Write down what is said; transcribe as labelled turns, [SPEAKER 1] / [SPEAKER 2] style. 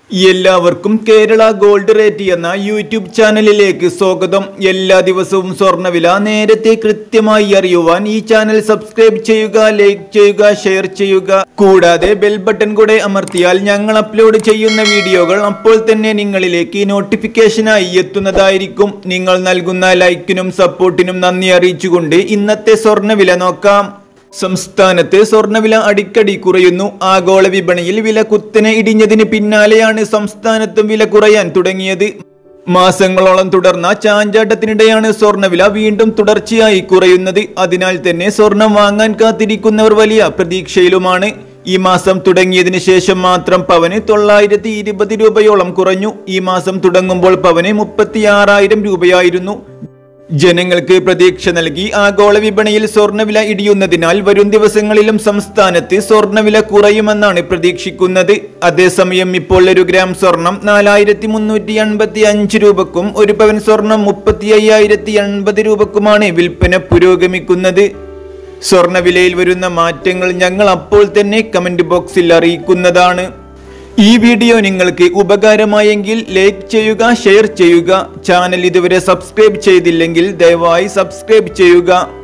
[SPEAKER 1] എല്ലാവർക്കും Kerala gold rate എന്ന YouTube ചാനലിലേക്ക് സ്വാഗതം എല്ലാ ദിവസവും സ്വർണ്ണവില നേരത്തെ കൃത്യമായി അറിയുവാൻ ഈ ചാനൽ സബ്സ്ക്രൈബ് ചെയ്യുക ലൈക്ക് ചെയ്യുക ഷെയർ ചെയ്യുക കൂടാതെ ബെൽ ബട്ടൺ കൂടെ അമർത്തിയാൽ ഞങ്ങൾ അപ്ലോഡ് ചെയ്യുന്ന വീഡിയോകൾ അപ്പോൾ തന്നെ നിങ്ങളിലേക്ക് നോട്ടിഫിക്കേഷനായി എത്തുന്നതായിരിക്കും നിങ്ങൾ നൽകുന്ന ലൈക്കിനും സപ്പോർട്ടിനും നന്ദി അറിയിച്ചുകൊണ്ട് ഇന്നത്തെ സ്വർണ്ണവില നോക്കാം സംസ്ഥാനത്ത് സ്വർണ്ണവില അടിക്കടി കുറയുന്നു ആഗോള വിപണിയിൽ വില കുത്തനെ ഇടിഞ്ഞതിന് പിന്നാലെയാണ് സംസ്ഥാനത്തും വില കുറയാൻ തുടങ്ങിയത് മാസങ്ങളോളം തുടർന്ന ചാഞ്ചാട്ടത്തിനിടെയാണ് സ്വർണ്ണവില വീണ്ടും തുടർച്ചയായി കുറയുന്നത് അതിനാൽ തന്നെ സ്വർണം വാങ്ങാൻ കാത്തിരിക്കുന്നവർ വലിയ പ്രതീക്ഷയിലുമാണ് ഈ മാസം തുടങ്ങിയതിന് ശേഷം മാത്രം പവന് തൊള്ളായിരത്തി ഇരുപത് രൂപയോളം കുറഞ്ഞു ഈ മാസം തുടങ്ങുമ്പോൾ പവന് മുപ്പത്തി ആറായിരം രൂപയായിരുന്നു ജനങ്ങൾക്ക് പ്രതീക്ഷ നൽകി ആഗോള വിപണിയിൽ സ്വർണ്ണവില ഇടിയുന്നതിനാൽ വരും ദിവസങ്ങളിലും സംസ്ഥാനത്ത് സ്വർണ്ണവില കുറയുമെന്നാണ് പ്രതീക്ഷിക്കുന്നത് അതേസമയം ഇപ്പോൾ ഒരു ഗ്രാം സ്വർണം നാലായിരത്തി മുന്നൂറ്റി എൺപത്തി അഞ്ച് രൂപക്കും ഒരു പവൻ സ്വർണം മുപ്പത്തി അയ്യായിരത്തി എൺപത് രൂപക്കുമാണ് വിൽപ്പന പുരോഗമിക്കുന്നത് സ്വർണ്ണവിലയിൽ വരുന്ന മാറ്റങ്ങൾ ഞങ്ങൾ അപ്പോൾ തന്നെ കമന്റ് ബോക്സിൽ അറിയിക്കുന്നതാണ് ഈ വീഡിയോ നിങ്ങൾക്ക് ഉപകാരമായെങ്കിൽ ലൈക്ക് ചെയ്യുക ഷെയർ ചെയ്യുക ചാനൽ ഇതുവരെ സബ്സ്ക്രൈബ് ചെയ്തില്ലെങ്കിൽ ദയവായി സബ്സ്ക്രൈബ് ചെയ്യുക